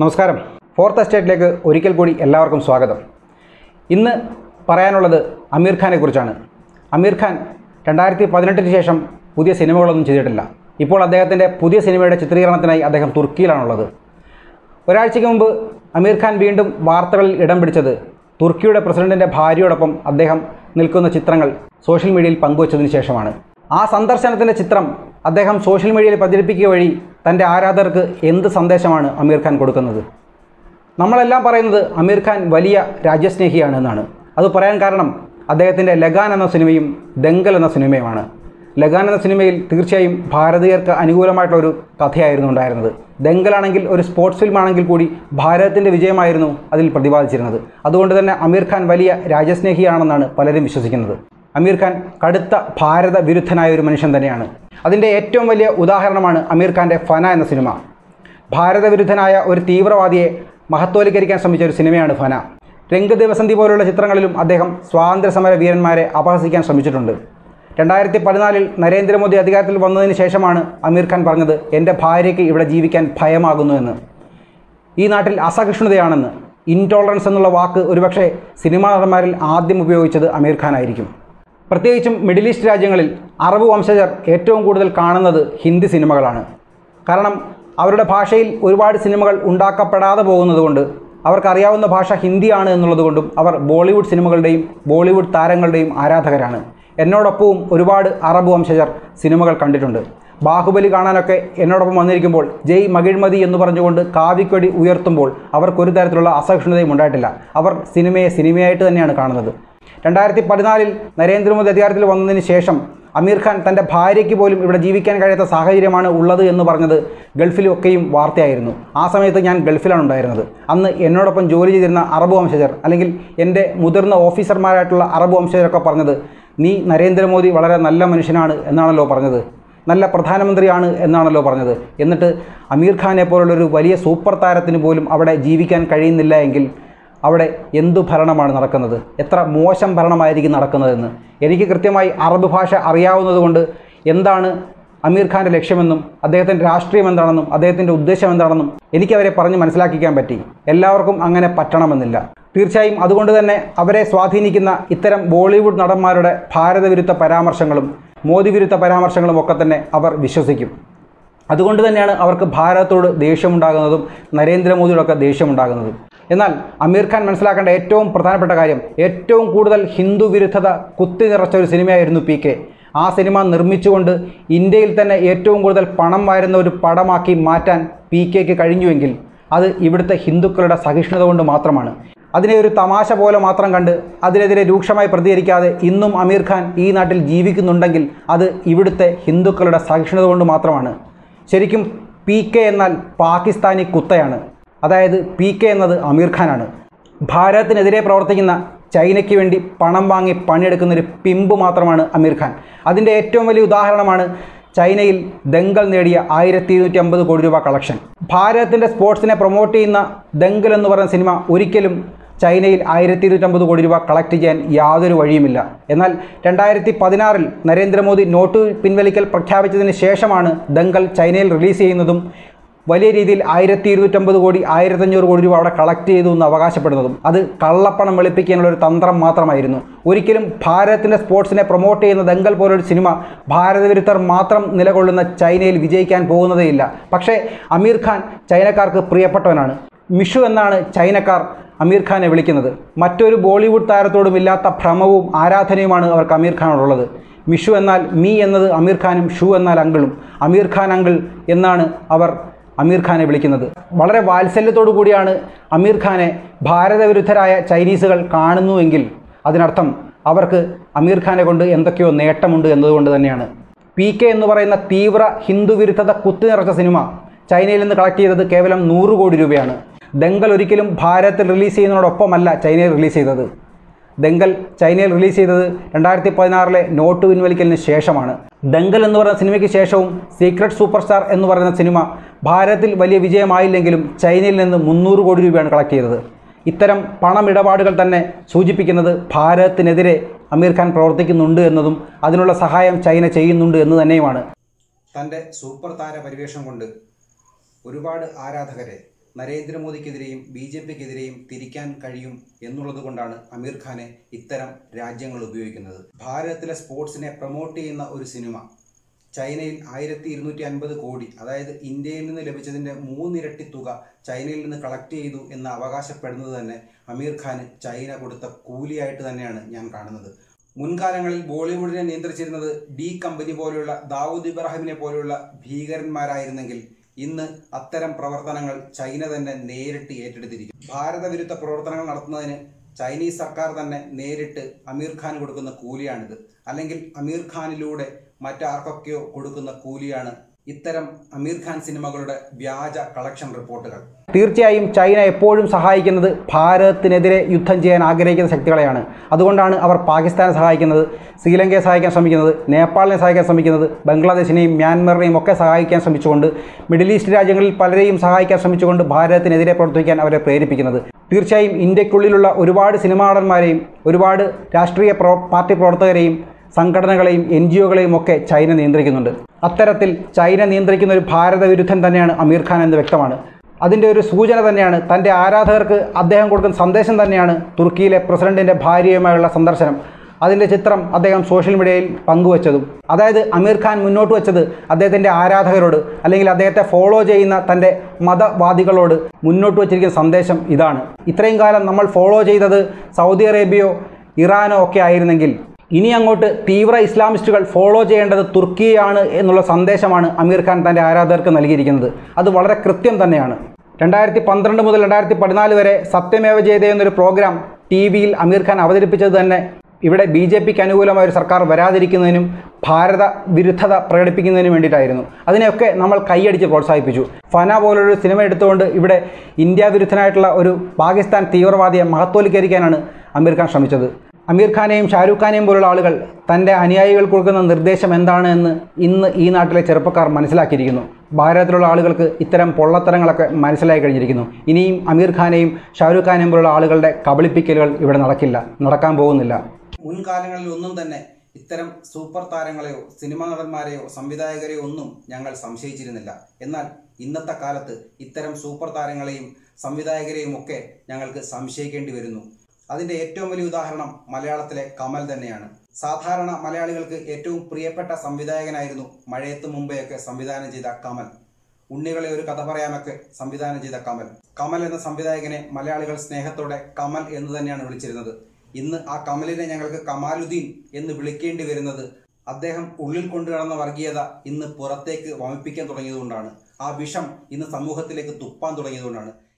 നമസ്കാരം ഫോർത്ത് എസ്റ്റേറ്റിലേക്ക് ഒരിക്കൽ കൂടി എല്ലാവർക്കും സ്വാഗതം ഇന്ന് പറയാനുള്ളത് അമീർ ഖാനെ കുറിച്ചാണ് അമീർ ഖാൻ രണ്ടായിരത്തി പതിനെട്ടിന് ശേഷം പുതിയ സിനിമകളൊന്നും ചെയ്തിട്ടില്ല ഇപ്പോൾ അദ്ദേഹത്തിൻ്റെ പുതിയ സിനിമയുടെ ചിത്രീകരണത്തിനായി അദ്ദേഹം തുർക്കിയിലാണുള്ളത് ഒരാഴ്ചയ്ക്ക് മുമ്പ് അമീർ ഖാൻ വീണ്ടും വാർത്തകളിൽ ഇടം പിടിച്ചത് തുർക്കിയുടെ പ്രസിഡന്റിൻ്റെ ഭാര്യയോടൊപ്പം അദ്ദേഹം നിൽക്കുന്ന ചിത്രങ്ങൾ സോഷ്യൽ മീഡിയയിൽ പങ്കുവച്ചതിന് ശേഷമാണ് ആ സന്ദർശനത്തിൻ്റെ ചിത്രം അദ്ദേഹം സോഷ്യൽ മീഡിയയിൽ പ്രചരിപ്പിക്കുക വഴി തൻ്റെ ആരാധകർക്ക് എന്ത് സന്ദേശമാണ് അമീർ ഖാൻ കൊടുക്കുന്നത് നമ്മളെല്ലാം പറയുന്നത് അമീർ ഖാൻ വലിയ രാജ്യസ്നേഹിയാണ് എന്നാണ് അത് പറയാൻ കാരണം അദ്ദേഹത്തിൻ്റെ ലഗാൻ എന്ന സിനിമയും ദങ്കൽ എന്ന സിനിമയുമാണ് ലഗാൻ എന്ന സിനിമയിൽ തീർച്ചയായും ഭാരതീയർക്ക് അനുകൂലമായിട്ടുള്ള ഒരു കഥയായിരുന്നു ഉണ്ടായിരുന്നത് ദങ്കലാണെങ്കിൽ ഒരു സ്പോർട്സ് ഫിലിം ആണെങ്കിൽ കൂടി ഭാരതത്തിൻ്റെ വിജയമായിരുന്നു അതിൽ പ്രതിപാദിച്ചിരുന്നത് അതുകൊണ്ട് തന്നെ അമീർ ഖാൻ വലിയ രാജ്യസ്നേഹിയാണെന്നാണ് പലരും വിശ്വസിക്കുന്നത് അമീർ ഖാൻ കടുത്ത ഭാരത വിരുദ്ധനായ ഒരു മനുഷ്യൻ തന്നെയാണ് അതിൻ്റെ ഏറ്റവും വലിയ ഉദാഹരണമാണ് അമീർ ഖാൻ്റെ ഫന എന്ന സിനിമ ഭാരതവിരുദ്ധനായ ഒരു തീവ്രവാദിയെ മഹത്വവൽക്കരിക്കാൻ ശ്രമിച്ച ഒരു സിനിമയാണ് ഫന രംഗ് ദിവസന്തി പോലുള്ള ചിത്രങ്ങളിലും അദ്ദേഹം സ്വാതന്ത്ര്യ സമര വീരന്മാരെ അപഹസിക്കാൻ ശ്രമിച്ചിട്ടുണ്ട് രണ്ടായിരത്തി പതിനാലിൽ നരേന്ദ്രമോദി അധികാരത്തിൽ വന്നതിന് ശേഷമാണ് അമീർ ഖാൻ പറഞ്ഞത് എൻ്റെ ഭാര്യയ്ക്ക് ഇവിടെ ജീവിക്കാൻ ഭയമാകുന്നു എന്ന് ഈ നാട്ടിൽ അസഹിഷ്ണുതയാണെന്ന് ഇൻടോളറൻസ് എന്നുള്ള വാക്ക് ഒരുപക്ഷെ സിനിമാ നടന്മാരിൽ ആദ്യം ഉപയോഗിച്ചത് അമീർ ഖാൻ ആയിരിക്കും പ്രത്യേകിച്ചും മിഡിൽ ഈസ്റ്റ് രാജ്യങ്ങളിൽ അറബ് വംശജർ ഏറ്റവും കൂടുതൽ കാണുന്നത് ഹിന്ദി സിനിമകളാണ് കാരണം അവരുടെ ഭാഷയിൽ ഒരുപാട് സിനിമകൾ ഉണ്ടാക്കപ്പെടാതെ പോകുന്നതുകൊണ്ട് അവർക്കറിയാവുന്ന ഭാഷ ഹിന്ദിയാണ് എന്നുള്ളതുകൊണ്ടും അവർ ബോളിവുഡ് സിനിമകളുടെയും ബോളിവുഡ് താരങ്ങളുടെയും ആരാധകരാണ് എന്നോടൊപ്പവും ഒരുപാട് അറബ് വംശജർ സിനിമകൾ കണ്ടിട്ടുണ്ട് ബാഹുബലി കാണാനൊക്കെ എന്നോടൊപ്പം വന്നിരിക്കുമ്പോൾ ജയ് മകിഴ്മതി എന്ന് പറഞ്ഞുകൊണ്ട് കാവിക്കൊടി ഉയർത്തുമ്പോൾ അവർക്കൊരു തരത്തിലുള്ള അസഹിഷ്ണുതയും ഉണ്ടായിട്ടില്ല അവർ സിനിമയെ സിനിമയായിട്ട് തന്നെയാണ് കാണുന്നത് രണ്ടായിരത്തി പതിനാലിൽ നരേന്ദ്രമോദി അധികാരത്തിൽ വന്നതിന് ശേഷം അമീർ ഖാൻ തൻ്റെ ഭാര്യയ്ക്ക് പോലും ഇവിടെ ജീവിക്കാൻ കഴിയാത്ത സാഹചര്യമാണ് ഉള്ളത് എന്ന് പറഞ്ഞത് ഗൾഫിലൊക്കെയും വാർത്തയായിരുന്നു ആ സമയത്ത് ഞാൻ ഗൾഫിലാണ് ഉണ്ടായിരുന്നത് അന്ന് എന്നോടൊപ്പം ജോലി ചെയ്തിരുന്ന അറബ് വംശജർ അല്ലെങ്കിൽ എൻ്റെ മുതിർന്ന ഓഫീസർമാരായിട്ടുള്ള അറബ് വംശജരൊക്കെ പറഞ്ഞത് നീ നരേന്ദ്രമോദി വളരെ നല്ല മനുഷ്യനാണ് എന്നാണല്ലോ പറഞ്ഞത് നല്ല പ്രധാനമന്ത്രിയാണ് എന്നാണല്ലോ പറഞ്ഞത് എന്നിട്ട് അമീർ ഖാനെ പോലുള്ളൊരു വലിയ സൂപ്പർ താരത്തിന് പോലും അവിടെ ജീവിക്കാൻ കഴിയുന്നില്ല എങ്കിൽ അവിടെ എന്തു ഭരണമാണ് നടക്കുന്നത് എത്ര മോശം ഭരണമായിരിക്കും നടക്കുന്നതെന്ന് എനിക്ക് കൃത്യമായി അറബ് ഭാഷ അറിയാവുന്നതുകൊണ്ട് എന്താണ് അമീർ ഖാൻ്റെ ലക്ഷ്യമെന്നും അദ്ദേഹത്തിൻ്റെ രാഷ്ട്രീയം എന്താണെന്നും അദ്ദേഹത്തിൻ്റെ ഉദ്ദേശം എന്താണെന്നും എനിക്കവരെ പറഞ്ഞ് മനസ്സിലാക്കിക്കാൻ പറ്റി എല്ലാവർക്കും അങ്ങനെ പറ്റണമെന്നില്ല തീർച്ചയായും അതുകൊണ്ട് തന്നെ അവരെ സ്വാധീനിക്കുന്ന ഇത്തരം ബോളിവുഡ് നടന്മാരുടെ ഭാരതവിരുദ്ധ പരാമർശങ്ങളും മോദി വിരുദ്ധ പരാമർശങ്ങളും ഒക്കെ തന്നെ അവർ വിശ്വസിക്കും അതുകൊണ്ട് തന്നെയാണ് അവർക്ക് ഭാരതത്തോട് ദേഷ്യമുണ്ടാകുന്നതും നരേന്ദ്രമോദിയോടൊക്കെ ദേഷ്യമുണ്ടാകുന്നതും എന്നാൽ അമീർ ഖാൻ മനസ്സിലാക്കേണ്ട ഏറ്റവും പ്രധാനപ്പെട്ട കാര്യം ഏറ്റവും കൂടുതൽ ഹിന്ദു വിരുദ്ധത കുത്തി നിറച്ച ഒരു സിനിമയായിരുന്നു പി കെ ആ സിനിമ നിർമ്മിച്ചുകൊണ്ട് ഇന്ത്യയിൽ തന്നെ ഏറ്റവും കൂടുതൽ പണം വാരുന്ന ഒരു പടമാക്കി മാറ്റാൻ പി കെക്ക് കഴിഞ്ഞുവെങ്കിൽ അത് ഇവിടുത്തെ ഹിന്ദുക്കളുടെ സഹിഷ്ണുത കൊണ്ട് മാത്രമാണ് അതിനെ ഒരു തമാശ പോലെ മാത്രം കണ്ട് അതിനെതിരെ രൂക്ഷമായി പ്രതികരിക്കാതെ ഇന്നും അമീർ ഖാൻ ഈ നാട്ടിൽ ജീവിക്കുന്നുണ്ടെങ്കിൽ അത് ഇവിടുത്തെ ഹിന്ദുക്കളുടെ സഹിഷ്ണുത കൊണ്ട് മാത്രമാണ് ശരിക്കും പി കെ എന്നാൽ പാകിസ്ഥാനി കുത്തയാണ് അതായത് പി കെ എന്നത് അമീർ ഖാനാണ് ഭാരതത്തിനെതിരെ പ്രവർത്തിക്കുന്ന ചൈനയ്ക്ക് വേണ്ടി പണം വാങ്ങി പണിയെടുക്കുന്ന ഒരു പിമ്പ് മാത്രമാണ് അമീർ ഖാൻ അതിൻ്റെ ഏറ്റവും വലിയ ഉദാഹരണമാണ് ചൈനയിൽ ദങ്കൽ നേടിയ ആയിരത്തി ഇരുന്നൂറ്റി അമ്പത് കോടി രൂപ കളക്ഷൻ ഭാരതത്തിൻ്റെ സ്പോർട്സിനെ പ്രൊമോട്ട് ചെയ്യുന്ന ദങ്കൽ എന്ന് പറയുന്ന സിനിമ ഒരിക്കലും ചൈനയിൽ ആയിരത്തി ഇരുന്നൂറ്റമ്പത് കോടി രൂപ കളക്ട് ചെയ്യാൻ യാതൊരു വഴിയുമില്ല എന്നാൽ രണ്ടായിരത്തി പതിനാറിൽ നരേന്ദ്രമോദി നോട്ട് പിൻവലിക്കൽ പ്രഖ്യാപിച്ചതിന് ശേഷമാണ് ദങ്കൽ ചൈനയിൽ റിലീസ് ചെയ്യുന്നതും വലിയ രീതിയിൽ ആയിരത്തി ഇരുന്നൂറ്റമ്പത് കോടി ആയിരത്തഞ്ഞൂറ് കോടി രൂപ അവിടെ കളക്ട് ചെയ്തു എന്ന് അവകാശപ്പെടുന്നതും അത് കള്ളപ്പണം വെളുപ്പിക്കാനുള്ള ഒരു തന്ത്രം മാത്രമായിരുന്നു ഒരിക്കലും ഭാരതത്തിൻ്റെ സ്പോർട്സിനെ പ്രൊമോട്ട് ചെയ്യുന്ന ദങ്കൽ പോലൊരു സിനിമ ഭാരതവിരുദ്ധർ മാത്രം നിലകൊള്ളുന്ന ചൈനയിൽ വിജയിക്കാൻ പോകുന്നതേയില്ല പക്ഷേ അമീർ ഖാൻ ചൈനക്കാർക്ക് പ്രിയപ്പെട്ടവനാണ് മിഷു എന്നാണ് ചൈനക്കാർ അമീർ ഖാനെ വിളിക്കുന്നത് മറ്റൊരു ബോളിവുഡ് താരത്തോടും ഇല്ലാത്ത ഭ്രമവും ആരാധനയുമാണ് അവർക്ക് അമീർ ഖാനോടുള്ളത് മിഷു എന്നാൽ മീ എന്നത് അമീർ ഖാനും ഷു എന്നാൽ അങ്കിളും അമീർ ഖാൻ അങ്കിൾ എന്നാണ് അവർ അമീർ ഖാനെ വിളിക്കുന്നത് വളരെ വാത്സല്യത്തോടു കൂടിയാണ് അമീർ ഖാനെ ഭാരതവിരുദ്ധരായ ചൈനീസുകൾ കാണുന്നുവെങ്കിൽ അതിനർത്ഥം അവർക്ക് അമീർ ഖാനെ കൊണ്ട് എന്തൊക്കെയോ നേട്ടമുണ്ട് എന്നതുകൊണ്ട് തന്നെയാണ് പി കെ എന്ന് പറയുന്ന തീവ്ര ഹിന്ദു വിരുദ്ധത കുത്തിനിറച്ച സിനിമ ചൈനയിൽ നിന്ന് കളക്ട് ചെയ്തത് കേവലം നൂറ് കോടി രൂപയാണ് ദങ്കൽ ഒരിക്കലും ഭാരതത്തിൽ റിലീസ് ചെയ്യുന്നതോടൊപ്പമല്ല ചൈനയിൽ റിലീസ് ചെയ്തത് ദങ്കൽ ചൈനയിൽ റിലീസ് ചെയ്തത് രണ്ടായിരത്തി പതിനാറിലെ നോട്ട് പിൻവലിക്കലിന് ശേഷമാണ് ദങ്കൽ എന്ന് പറയുന്ന സിനിമയ്ക്ക് ശേഷവും സീക്രട്ട് സൂപ്പർ സ്റ്റാർ എന്ന് പറയുന്ന സിനിമ ഭാരതത്തിൽ വലിയ വിജയമായില്ലെങ്കിലും ചൈനയിൽ നിന്ന് മുന്നൂറ് കോടി രൂപയാണ് കളക്ട് ചെയ്തത് ഇത്തരം പണമിടപാടുകൾ തന്നെ സൂചിപ്പിക്കുന്നത് ഭാരതത്തിനെതിരെ അമീർ ഖാൻ പ്രവർത്തിക്കുന്നുണ്ട് എന്നതും അതിനുള്ള സഹായം ചൈന ചെയ്യുന്നുണ്ട് എന്ന് തന്നെയുമാണ് തൻ്റെ സൂപ്പർ താര പരിവേഷം കൊണ്ട് ഒരുപാട് ആരാധകരെ നരേന്ദ്രമോദിക്കെതിരെയും ബി ജെ പിക്കെതിരെയും തിരിക്കാൻ കഴിയും എന്നുള്ളത് കൊണ്ടാണ് അമീർ ഖാനെ ഇത്തരം രാജ്യങ്ങൾ ഉപയോഗിക്കുന്നത് ഭാരതത്തിലെ സ്പോർട്സിനെ പ്രൊമോട്ട് ചെയ്യുന്ന ഒരു സിനിമ ചൈനയിൽ ആയിരത്തി ഇരുന്നൂറ്റി അൻപത് കോടി അതായത് ഇന്ത്യയിൽ നിന്ന് ലഭിച്ചതിന്റെ മൂന്നിരട്ടി തുക ചൈനയിൽ നിന്ന് കളക്ട് ചെയ്തു എന്ന് അവകാശപ്പെടുന്നത് തന്നെ അമീർ ഖാന് ചൈന കൊടുത്ത കൂലിയായിട്ട് തന്നെയാണ് ഞാൻ കാണുന്നത് മുൻകാലങ്ങളിൽ ബോളിവുഡിനെ നിയന്ത്രിച്ചിരുന്നത് ഡി കമ്പനി പോലെയുള്ള ദാവൂദ് ഇബ്രാഹിമിനെ പോലെയുള്ള ഭീകരന്മാരായിരുന്നെങ്കിൽ ഇന്ന് അത്തരം പ്രവർത്തനങ്ങൾ ചൈന തന്നെ നേരിട്ട് ഏറ്റെടുത്തിരിക്കും ഭാരതവിരുദ്ധ പ്രവർത്തനങ്ങൾ നടത്തുന്നതിന് ചൈനീസ് സർക്കാർ തന്നെ നേരിട്ട് അമീർ ഖാൻ കൊടുക്കുന്ന കൂലിയാണിത് അല്ലെങ്കിൽ അമീർ ഖാനിലൂടെ മറ്റാർക്കൊക്കെയോ കൊടുക്കുന്ന കൂലിയാണ് ഇത്തരം അമീർ ഖാൻ സിനിമകളുടെ വ്യാജ കളക്ഷൻ റിപ്പോർട്ടുകൾ തീർച്ചയായും ചൈന എപ്പോഴും സഹായിക്കുന്നത് ഭാരതത്തിനെതിരെ യുദ്ധം ചെയ്യാൻ ആഗ്രഹിക്കുന്ന ശക്തികളെയാണ് അതുകൊണ്ടാണ് അവർ പാകിസ്ഥാനെ സഹായിക്കുന്നത് ശ്രീലങ്കയെ സഹായിക്കാൻ ശ്രമിക്കുന്നത് നേപ്പാളിനെ സഹായിക്കാൻ ശ്രമിക്കുന്നത് ബംഗ്ലാദേശിനെയും മ്യാൻമറിനെയും ഒക്കെ സഹായിക്കാൻ ശ്രമിച്ചുകൊണ്ട് മിഡിൽ ഈസ്റ്റ് രാജ്യങ്ങളിൽ പലരെയും സഹായിക്കാൻ ശ്രമിച്ചുകൊണ്ട് ഭാരതത്തിനെതിരെ പ്രവർത്തിക്കാൻ അവരെ പ്രേരിപ്പിക്കുന്നത് തീർച്ചയായും ഇന്ത്യക്കുള്ളിലുള്ള ഒരുപാട് സിനിമാ നടന്മാരെയും ഒരുപാട് രാഷ്ട്രീയ പ്രോ പാർട്ടി പ്രവർത്തകരെയും സംഘടനകളെയും എൻ ജി ഒകളെയും ഒക്കെ ചൈന നിയന്ത്രിക്കുന്നുണ്ട് അത്തരത്തിൽ ചൈന നിയന്ത്രിക്കുന്ന ഒരു ഭാരത വിരുദ്ധൻ തന്നെയാണ് അമീർ ഖാൻ എന്ന് വ്യക്തമാണ് അതിൻ്റെ ഒരു സൂചന തന്നെയാണ് തൻ്റെ ആരാധകർക്ക് അദ്ദേഹം കൊടുക്കുന്ന സന്ദേശം തന്നെയാണ് തുർക്കിയിലെ പ്രസിഡന്റിൻ്റെ ഭാര്യയുമായുള്ള സന്ദർശനം അതിൻ്റെ ചിത്രം അദ്ദേഹം സോഷ്യൽ മീഡിയയിൽ പങ്കുവച്ചതും അതായത് അമീർ ഖാൻ മുന്നോട്ട് വെച്ചത് അദ്ദേഹത്തിൻ്റെ ആരാധകരോട് അല്ലെങ്കിൽ അദ്ദേഹത്തെ ഫോളോ ചെയ്യുന്ന തൻ്റെ മതവാദികളോട് മുന്നോട്ട് വച്ചിരിക്കുന്ന സന്ദേശം ഇതാണ് ഇത്രയും കാലം നമ്മൾ ഫോളോ ചെയ്തത് സൗദി അറേബ്യയോ ഇറാനോ ഒക്കെ ആയിരുന്നെങ്കിൽ ഇനി അങ്ങോട്ട് തീവ്ര ഇസ്ലാമിസ്റ്റുകൾ ഫോളോ ചെയ്യേണ്ടത് തുർക്കിയാണ് എന്നുള്ള സന്ദേശമാണ് അമീർ ഖാൻ തൻ്റെ ആരാധകർക്ക് നൽകിയിരിക്കുന്നത് അത് വളരെ കൃത്യം തന്നെയാണ് രണ്ടായിരത്തി പന്ത്രണ്ട് മുതൽ രണ്ടായിരത്തി പതിനാല് വരെ സത്യമേവ ജയതേ എന്നൊരു പ്രോഗ്രാം ടി വിയിൽ അമീർ ഖാൻ അവതരിപ്പിച്ചത് തന്നെ ഇവിടെ ബി ജെ പിക്ക് അനുകൂലമായ ഒരു സർക്കാർ വരാതിരിക്കുന്നതിനും ഭാരത വിരുദ്ധത പ്രകടിപ്പിക്കുന്നതിനും വേണ്ടിയിട്ടായിരുന്നു അതിനെയൊക്കെ നമ്മൾ കൈയടിച്ച് പ്രോത്സാഹിപ്പിച്ചു ഫന പോലൊരു സിനിമ എടുത്തുകൊണ്ട് ഇവിടെ ഇന്ത്യ വിരുദ്ധനായിട്ടുള്ള ഒരു പാകിസ്ഥാൻ തീവ്രവാദിയെ മഹത്വവൽക്കരിക്കാനാണ് അമീർ ഖാൻ ശ്രമിച്ചത് അമീർ ഖാനെയും ഷാരൂഖ് ഖാനെയും പോലുള്ള ആളുകൾ തൻ്റെ അനുയായികൾക്ക് കൊടുക്കുന്ന നിർദ്ദേശം എന്താണ് എന്ന് ഇന്ന് ഈ നാട്ടിലെ ചെറുപ്പക്കാർ മനസ്സിലാക്കിയിരിക്കുന്നു ഭാരതത്തിലുള്ള ആളുകൾക്ക് ഇത്തരം പൊള്ളത്തരങ്ങളൊക്കെ മനസ്സിലായി കഴിഞ്ഞിരിക്കുന്നു ഇനിയും അമീർ ഖാനെയും ഷാരൂഖ് ഖാനെയും പോലുള്ള ആളുകളുടെ കബളിപ്പിക്കലുകൾ ഇവിടെ നടക്കില്ല നടക്കാൻ പോകുന്നില്ല മുൻകാലങ്ങളിൽ ഒന്നും തന്നെ ഇത്തരം സൂപ്പർ താരങ്ങളെയോ സിനിമാ നടന്മാരെയോ സംവിധായകരെയോ ഒന്നും ഞങ്ങൾ സംശയിച്ചിരുന്നില്ല എന്നാൽ ഇന്നത്തെ കാലത്ത് ഇത്തരം സൂപ്പർ താരങ്ങളെയും സംവിധായകരെയും ഒക്കെ ഞങ്ങൾക്ക് സംശയിക്കേണ്ടി വരുന്നു അതിന്റെ ഏറ്റവും വലിയ ഉദാഹരണം മലയാളത്തിലെ കമൽ തന്നെയാണ് സാധാരണ മലയാളികൾക്ക് ഏറ്റവും പ്രിയപ്പെട്ട സംവിധായകനായിരുന്നു മഴയത്ത് മുമ്പെയൊക്കെ സംവിധാനം ചെയ്ത കമൽ ഉണ്ണികളെ ഒരു കഥ പറയാനൊക്കെ സംവിധാനം ചെയ്ത കമൽ കമൽ എന്ന സംവിധായകനെ മലയാളികൾ സ്നേഹത്തോടെ കമൽ എന്ന് തന്നെയാണ് വിളിച്ചിരുന്നത് ഇന്ന് ആ കമലിനെ ഞങ്ങൾക്ക് കമാലുദ്ദീൻ എന്ന് വിളിക്കേണ്ടി വരുന്നത് അദ്ദേഹം ഉള്ളിൽ കൊണ്ടുനടന്ന വർഗീയത ഇന്ന് പുറത്തേക്ക് വമിപ്പിക്കാൻ തുടങ്ങിയതുകൊണ്ടാണ് ആ വിഷം ഇന്ന് സമൂഹത്തിലേക്ക് തുപ്പാൻ തുടങ്ങിയതുകൊണ്ടാണ്